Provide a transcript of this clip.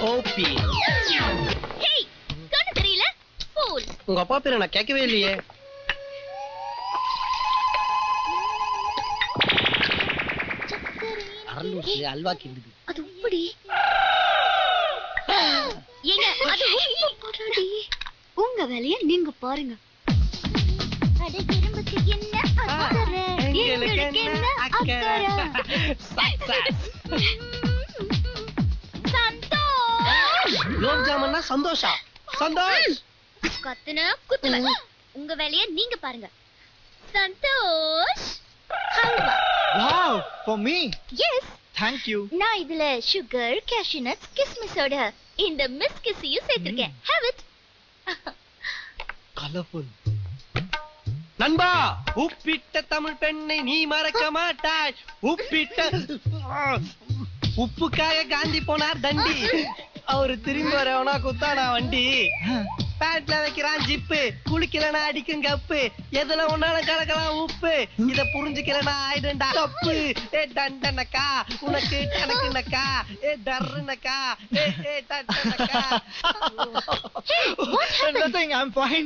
OP hey கண்ணு தெரியல pool உங்க அப்பா பேரை நான் கேட்கவே இல்லையே அரலூசு அல்வா கிண்டுது அது உப்புடி ஏங்க அது உப்புடி உங்க வேலைய நீங்க பாருங்க அட எறும்புக்கு என்ன அக்கறை எங்களுக்கு என்ன அக்கறை சந்தோஷ் குலோப் ஜாமுன்னா சந்தோஷா சந்தோஷ் கத்துன குத்துவேன் உங்க வேலைய நீங்க பாருங்க Santhosh halwa wow for me yes thank you நான் இதுல சுகர் கேஷ்யூ நட்ஸ் கிஸ்மிஸோட இந்த மிஸ் கிஸ்ஸையும் சேர்த்திருக்கேன் ஹேவ் இட் கலர்ஃபுல் நண்பா உப்பிட்ட தமிழ் பெண்ணை நீ மறக்க மாட்டாய் உப்பிட்ட உப்புக்காக காந்தி போனார் தண்டி அவரு திரும்பி வரவனா குத்தானா வண்டி பேண்ட்ல வைக்கிறான் ஜிப்பு குளிக்கலனா அடிக்கும் கப்பு எதுல ஒன்னாலும் கலக்கலாம் உப்பு இத புரிஞ்சுக்கலனா ஆயிடும்டா தப்பு ஏ டண்டனக்கா உனக்கு கணக்குனக்கா ஏ டர்ருனக்கா ஏ ஏ டண்டனக்கா Nothing, I'm fine.